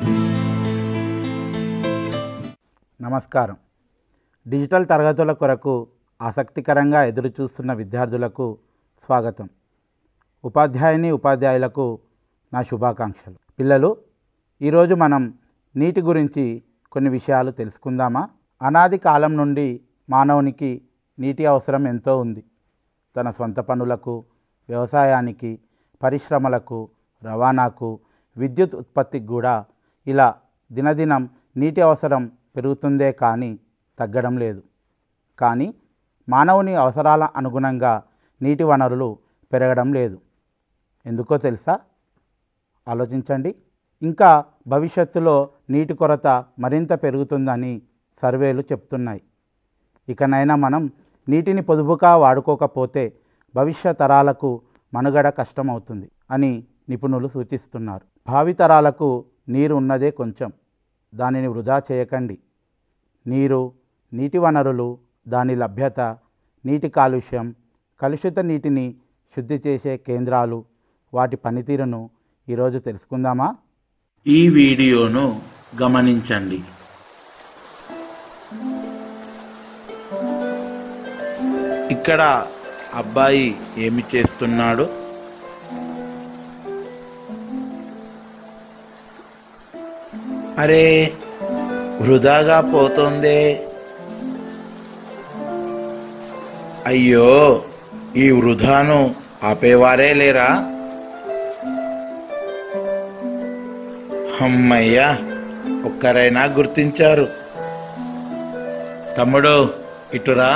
నమస్కారం డిజిటల్ తరగతుల కొరకు ఆసక్తికరంగా ఎదురుచూస్తున్న విద్యార్థులకు స్వాగతం ఉపాధ్యాయుని ఉపాధ్యాయులకు నా శుభాకాంక్షలు పిల్లలు ఈరోజు మనం నీటి గురించి కొన్ని విషయాలు తెలుసుకుందామా అనాది కాలం నుండి మానవునికి నీటి అవసరం ఎంతో ఉంది తన సొంత పనులకు వ్యవసాయానికి పరిశ్రమలకు రవాణాకు విద్యుత్ ఉత్పత్తికి కూడా ఇలా దినదినం నీటి అవసరం పెరుగుతుందే కానీ తగ్గడం లేదు కానీ మానవుని అవసరాల అనుగుణంగా నీటి వనరులు పెరగడం లేదు ఎందుకో తెలుసా ఆలోచించండి ఇంకా భవిష్యత్తులో నీటి కొరత మరింత పెరుగుతుందని సర్వేలు చెప్తున్నాయి ఇకనైనా మనం నీటిని పొదుపుగా వాడుకోకపోతే భవిష్య తరాలకు మనుగడ కష్టమవుతుంది అని నిపుణులు సూచిస్తున్నారు భావితరాలకు నీరు ఉన్నదే కొంచెం దానిని వృధా చేయకండి నీరు నీటి వనరులు దాని లభ్యత నీటి కాలుష్యం కలుషిత నీటిని శుద్ధి చేసే కేంద్రాలు వాటి పనితీరును ఈరోజు తెలుసుకుందామా ఈ వీడియోను గమనించండి ఇక్కడ అబ్బాయి ఏమి చేస్తున్నాడు అరే వృధాగా పోతోందే అయ్యో ఈ వృధాను ఆపేవారే లేరా అమ్మయ్యా ఒక్కరైనా గుర్తించారు తమ్ముడు ఇటురా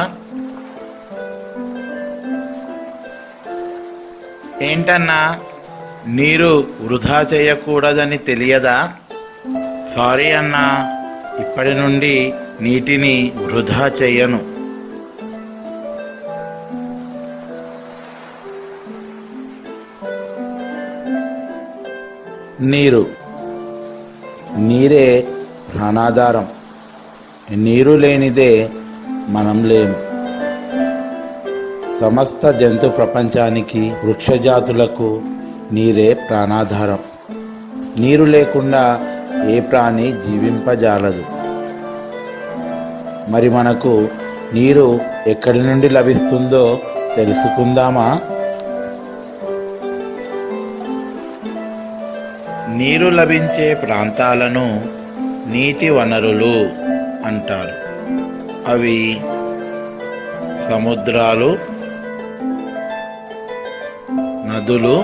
ఏంటన్నా నీరు వృధా చేయకూడదని తెలియదా సారీ అన్నా ఇప్పటి నుండి నీటిని వృధా చెయ్యను నీరు నీరే ప్రాణాధారం నీరు లేనిదే మనం లేము సమస్త జంతు ప్రపంచానికి వృక్షజాతులకు నీరే ప్రాణాధారం నీరు లేకుండా ఏ ప్రాణి జీవింపజాలదు మరి మనకు నీరు ఎక్కడి నుండి లభిస్తుందో తెలుసుకుందామా నీరు లభించే ప్రాంతాలను నీటి వనరులు అంటారు అవి సముద్రాలు నదులు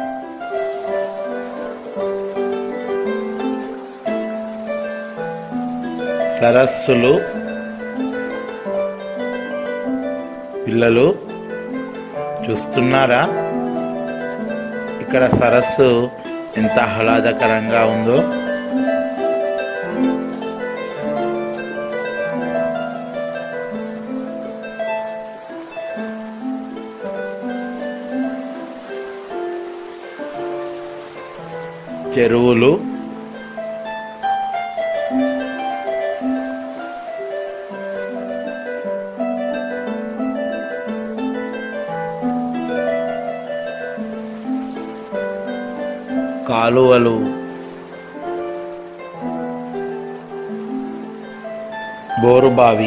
సరస్సులు పిల్లలు చూస్తున్నారా ఇక్కడ సరస్సు ఎంత ఆహ్లాదకరంగా ఉందో చెరువులు కాలువలు బోరుబావి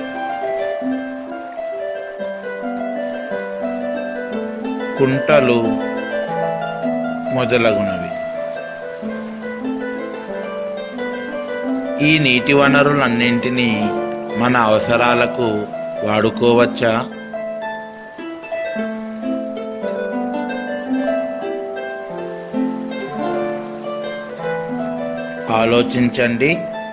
కుంటలు మొదలగునవి ఈ నీటి వనరులన్నింటినీ మన అవసరాలకు వాడుకోవచ్చా ఆలోచించండి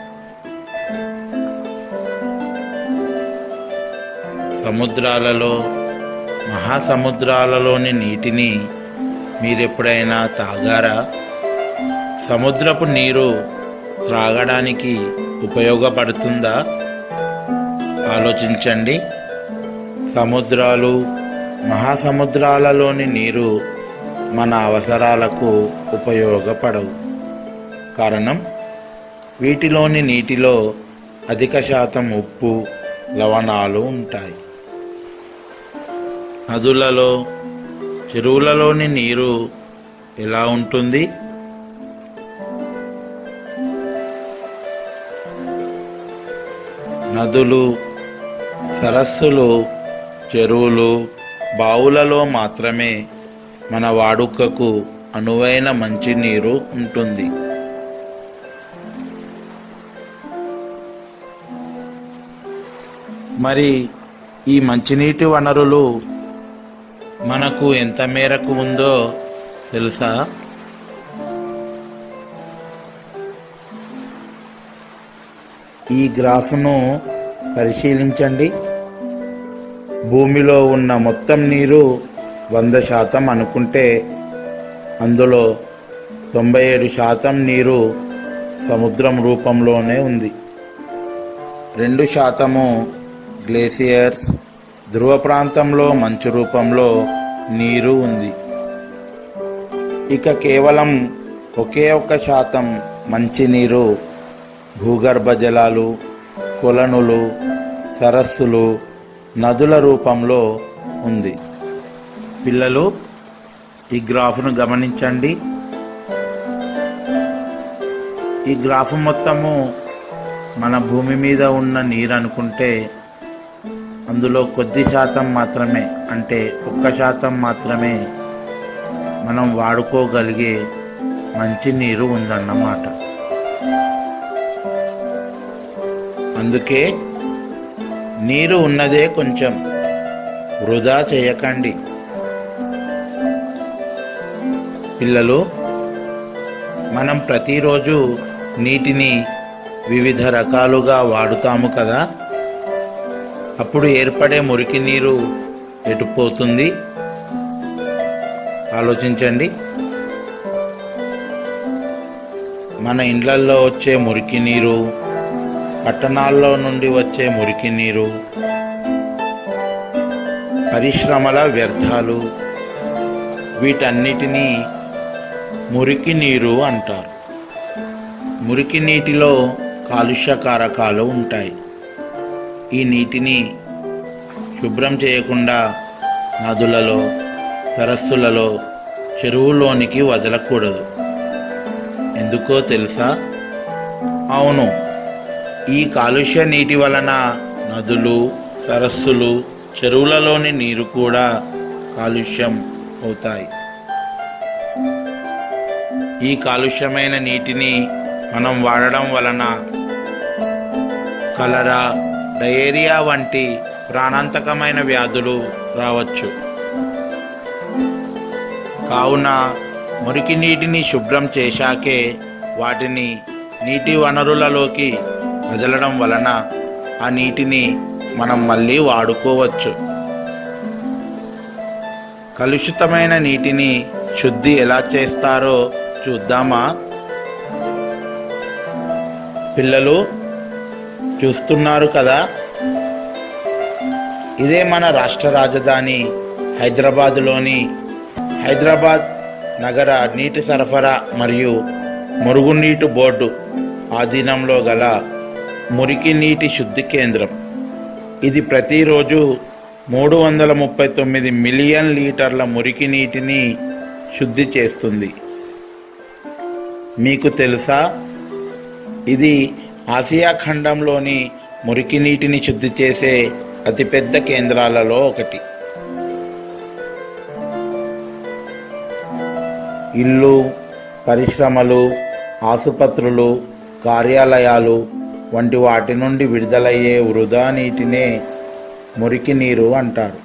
సముద్రాలలో మహాసముద్రాలలోని నీటిని మీరెప్పుడైనా తాగారా సముద్రపు నీరు త్రాగడానికి ఉపయోగపడుతుందా ఆలోచించండి సముద్రాలు మహాసముద్రాలలోని నీరు మన అవసరాలకు ఉపయోగపడవు కారణం వీటిలోని నీటిలో అధిక శాతం ఉప్పు లవణాలు ఉంటాయి నదులలో చెరువులలోని నీరు ఎలా ఉంటుంది నదులు సరస్సులు చెరువులు బావులలో మాత్రమే మన వాడుకకు అనువైన మంచినీరు ఉంటుంది మరి ఈ మంచినీటి వనరులు మనకు ఎంత మేరకు ఉందో తెలుసా ఈ గ్రాఫ్ను పరిశీలించండి భూమిలో ఉన్న మొత్తం నీరు వంద శాతం అనుకుంటే అందులో తొంభై ఏడు శాతం నీరు సముద్రం రూపంలోనే ఉంది రెండు శాతము గ్లేసియర్స్ ధ్రువ ప్రాంతంలో మంచు రూపంలో నీరు ఉంది ఇక కేవలం ఒకే ఒక్క శాతం మంచినీరు భూగర్భ జలాలు కొలనులు సరస్సులు నదుల రూపంలో ఉంది పిల్లలు ఈ గ్రాఫ్ను గమనించండి ఈ గ్రాఫ్ మొత్తము మన భూమి మీద ఉన్న నీరు అనుకుంటే అందులో కొద్ది శాతం మాత్రమే అంటే ఒక్క శాతం మాత్రమే మనం వాడుకోగలిగే మంచి నీరు ఉందన్నమాట అందుకే నీరు ఉన్నదే కొంచెం వృధా చేయకండి పిల్లలు మనం ప్రతిరోజు నీటిని వివిధ రకాలుగా వాడుతాము కదా అప్పుడు ఏర్పడే మురికి నీరు ఎటుపోతుంది ఆలోచించండి మన ఇండ్లల్లో వచ్చే మురికి నీరు పట్టణాల్లో నుండి వచ్చే మురికి నీరు పరిశ్రమల వ్యర్థాలు వీటన్నిటినీ మురికి నీరు అంటారు మురికి నీటిలో కాలుష్య కారకాలు ఉంటాయి ఈ నీటిని శుభ్రం చేయకుండా నదులలో సరస్సులలో చెరువులోనికి వదలకూడదు ఎందుకో తెలుసా అవును ఈ కాలుష్య నీటి వలన నదులు సరస్సులు చెరువులలోని నీరు కూడా కాలుష్యం అవుతాయి ఈ కాలుష్యమైన నీటిని మనం వాడడం వలన కలరా డయేరియా వంటి ప్రాణాంతకమైన వ్యాధులు రావచ్చు కావున మురికి నీటిని శుభ్రం చేశాకే వాటిని నీటి వనరులలోకి వదలడం వలన ఆ నీటిని మనం మళ్ళీ వాడుకోవచ్చు కలుషితమైన నీటిని శుద్ధి ఎలా చేస్తారో చూద్దామా పిల్లలు చూస్తున్నారు కదా ఇదే మన రాష్ట్ర రాజధాని హైదరాబాదులోని హైదరాబాద్ నగర నీటి సరఫరా మరియు మురుగునీటి బోర్డు ఆధీనంలో గల మురికి నీటి శుద్ధి కేంద్రం ఇది ప్రతిరోజు మూడు వందల ముప్పై తొమ్మిది మిలియన్ లీటర్ల మురికి నీటిని శుద్ధి చేస్తుంది మీకు తెలుసా ఇది ఆసియా ఖండంలోని మురికి నీటిని శుద్ధి చేసే అతిపెద్ద కేంద్రాలలో ఒకటి ఇల్లు పరిశ్రమలు ఆసుపత్రులు కార్యాలయాలు వంటి వాటి నుండి విడుదలయ్యే వృధా నీటినే మురికి నీరు అంటారు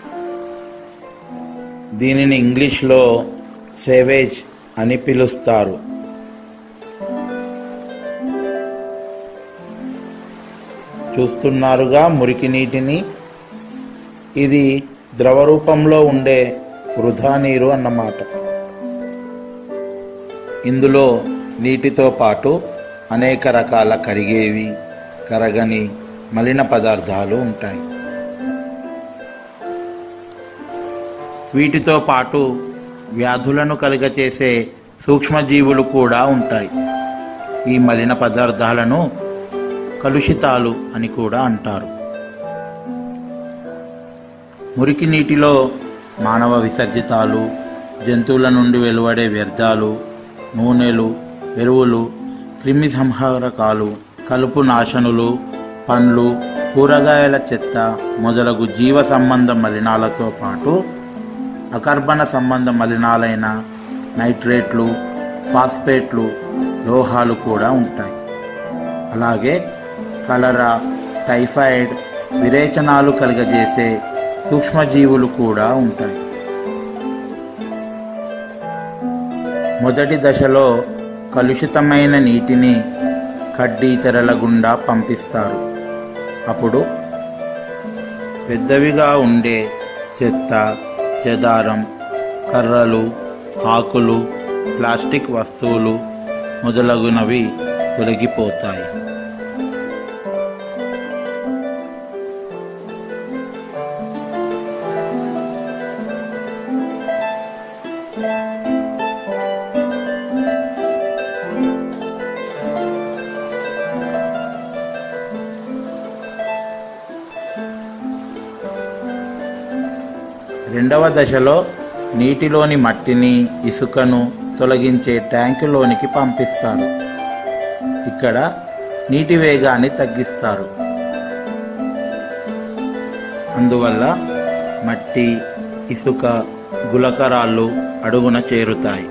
దీనిని ఇంగ్లీష్లో సేవేజ్ అని పిలుస్తారు చూస్తున్నారుగా మురికి నీటిని ఇది ద్రవ రూపంలో ఉండే వృధా నీరు అన్నమాట ఇందులో నీటితో పాటు అనేక రకాల కరిగేవి కరగని మలిన పదార్థాలు ఉంటాయి వీటితో పాటు వ్యాధులను కలుగచేసే సూక్ష్మజీవులు కూడా ఉంటాయి ఈ మలిన పదార్థాలను కలుషితాలు అని కూడా అంటారు మురికి నీటిలో మానవ విసర్జితాలు జంతువుల నుండి వెలువడే వ్యర్థాలు నూనెలు ఎరువులు క్రిమి సంహారకాలు కలుపు నాశనులు పండ్లు కూరగాయల చెత్త మొదలగు జీవ సంబంధ మలినాలతో పాటు అకర్బన సంబంధ మలినాలైన నైట్రేట్లు ఫాస్ఫేట్లు లోహాలు కూడా ఉంటాయి అలాగే కలరా టైఫాయిడ్ విరేచనాలు కలుగజేసే సూక్ష్మజీవులు కూడా ఉంటాయి మొదటి దశలో కలుషితమైన నీటిని కడ్డీ తెరల గుండా పంపిస్తారు అప్పుడు పెద్దవిగా ఉండే చెత్త చెదారం కర్రలు ఆకులు ప్లాస్టిక్ వస్తువులు మొదలగునవి తొలగిపోతాయి రెండవ దశలో నీటిలోని మట్టిని ఇసుకను తొలగించే ట్యాంకులోనికి పంపిస్తారు ఇక్కడ నీటి వేగాన్ని తగ్గిస్తారు అందువల్ల మట్టి ఇసుక గులకరాళ్ళు అడుగున చేరుతాయి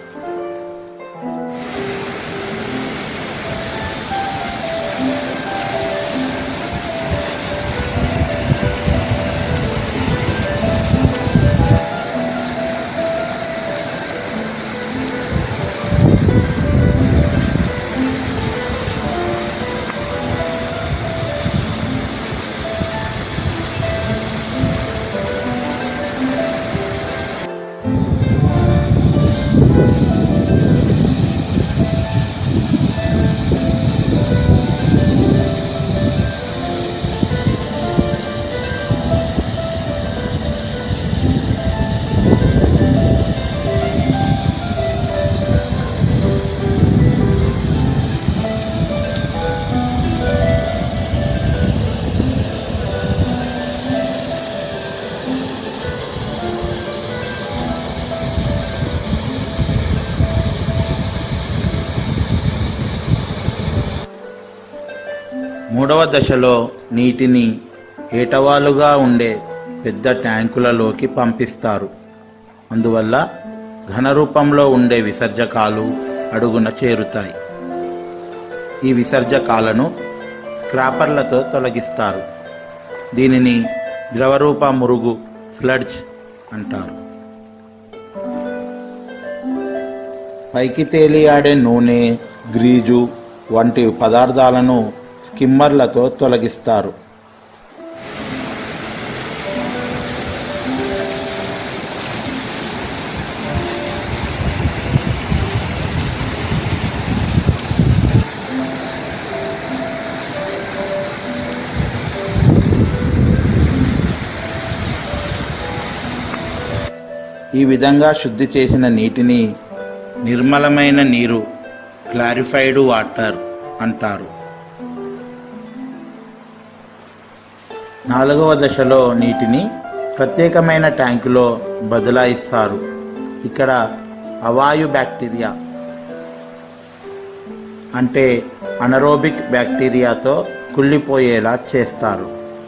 మూడవ దశలో నీటిని ఏటవాలుగా ఉండే పెద్ద ట్యాంకులలోకి పంపిస్తారు అందువల్ల ఘనరూపంలో ఉండే విసర్జకాలు అడుగున చేరుతాయి ఈ విసర్జకాలను స్క్రాపర్లతో తొలగిస్తారు దీనిని ద్రవరూప మురుగు ఫ్లడ్జ్ అంటారు పైకి తేలియాడే నూనె గ్రీజు వంటి పదార్థాలను స్కిమ్మర్లతో తొలగిస్తారు ఈ విధంగా శుద్ధి చేసిన నీటిని నిర్మలమైన నీరు క్లారిఫైడ్ వాటర్ అంటారు నాలుగవ దశలో నీటిని ప్రత్యేకమైన ట్యాంకులో బదలాయిస్తారు ఇక్కడ అవాయు బ్యాక్టీరియా అంటే అనరోబిక్ బ్యాక్టీరియాతో కుళ్ళిపోయేలా చేస్తారు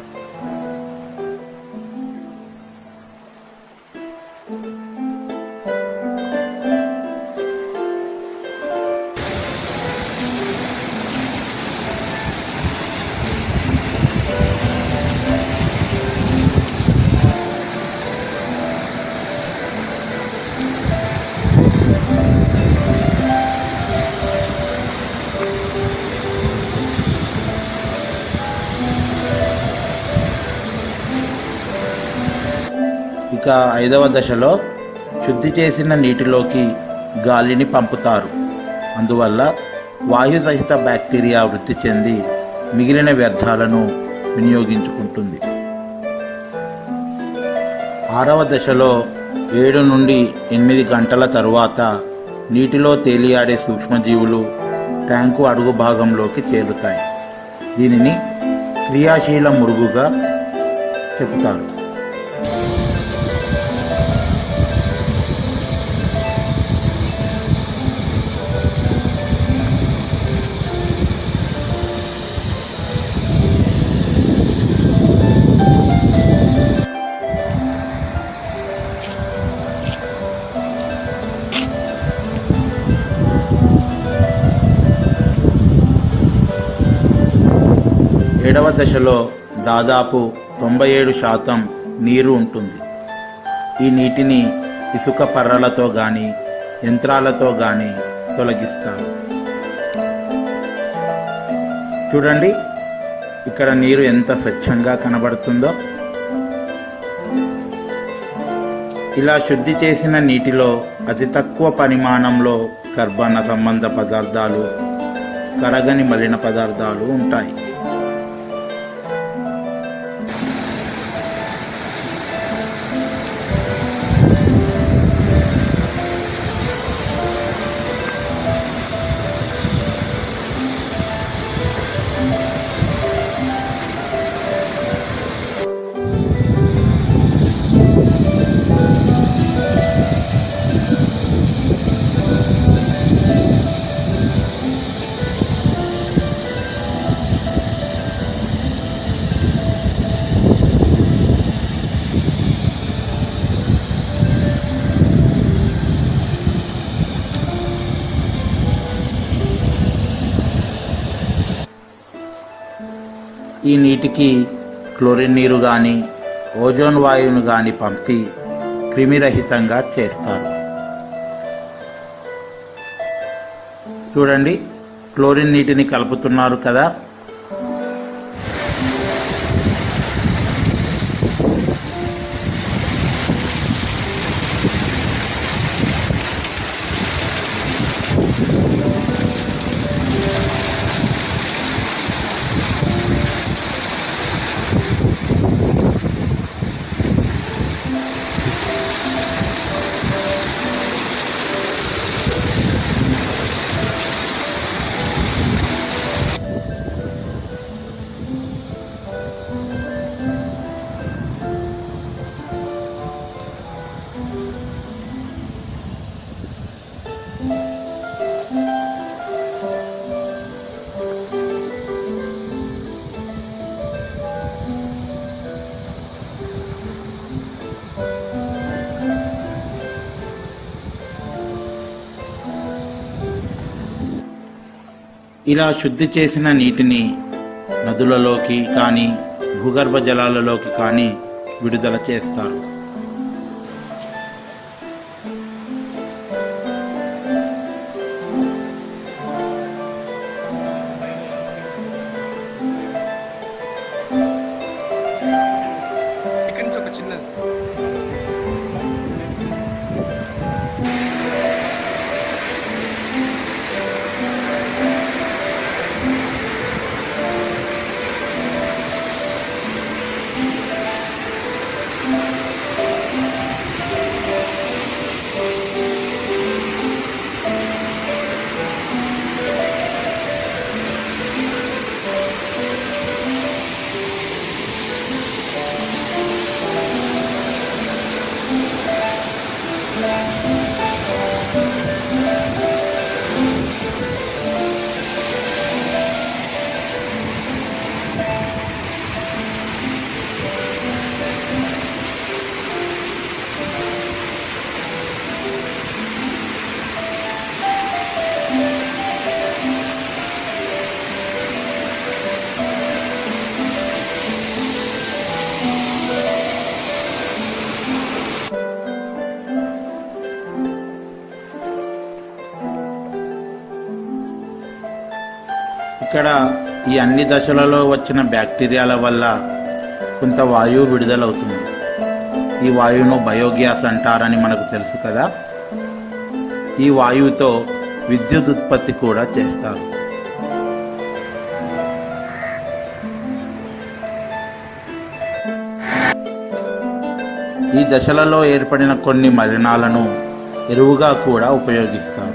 ఇక ఐదవ దశలో శుద్ధి చేసిన నీటిలోకి గాలిని పంపుతారు అందువల్ల వాయు సహిత బ్యాక్టీరియా వృద్ధి చెంది మిగిలిన వ్యర్థాలను వినియోగించుకుంటుంది ఆరవ దశలో ఏడు నుండి ఎనిమిది గంటల తరువాత నీటిలో తేలియాడే సూక్ష్మజీవులు ట్యాంకు అడుగు భాగంలోకి చేరుతాయి దీనిని క్రియాశీల మురుగుగా చెబుతారు ఏడవ దశలో దాదాపు తొంభై ఏడు శాతం నీరు ఉంటుంది ఈ నీటిని ఇసుక పర్రలతో గాని యంత్రాలతో గాని తొలగిస్తారు చూడండి ఇక్కడ నీరు ఎంత స్వచ్ఛంగా కనబడుతుందో ఇలా శుద్ధి చేసిన నీటిలో అతి తక్కువ పరిమాణంలో కర్బన సంబంధ పదార్థాలు కరగని మలిన పదార్థాలు ఉంటాయి ఈ నీటికి క్లోరిన్ నీరు కానీ ఓజోన్ వాయువును కానీ పంపి క్రిమిరహితంగా చేస్తారు చూడండి క్లోరిన్ నీటిని కలుపుతున్నారు కదా ఇలా శుద్ధి చేసిన నీటిని నదులలోకి కానీ భూగర్భ జలాలలోకి కానీ విడుదల చేస్తారు ఇక్కడి నుంచి ఒక చిన్నది ఇక్కడ ఈ అన్ని దశలలో వచ్చిన బ్యాక్టీరియాల వల్ల కొంత వాయువు విడుదలవుతుంది ఈ వాయువును బయోగ్యాస్ అంటారని మనకు తెలుసు కదా ఈ వాయువుతో విద్యుత్ ఉత్పత్తి కూడా చేస్తారు ఈ దశలలో ఏర్పడిన కొన్ని మలినాలను ఎరువుగా కూడా ఉపయోగిస్తారు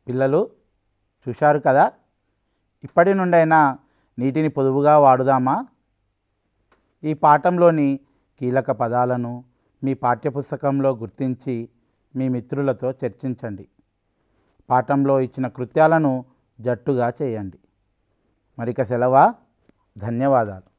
పిల్లలు చూశారు కదా ఇప్పటి నుండైనా నీటిని పొదుపుగా వాడుదామా ఈ పాఠంలోని కీలక పదాలను మీ పాఠ్యపుస్తకంలో గుర్తించి మీ మిత్రులతో చర్చించండి పాఠంలో ఇచ్చిన కృత్యాలను జట్టుగా చేయండి మరిక సెలవా ధన్యవాదాలు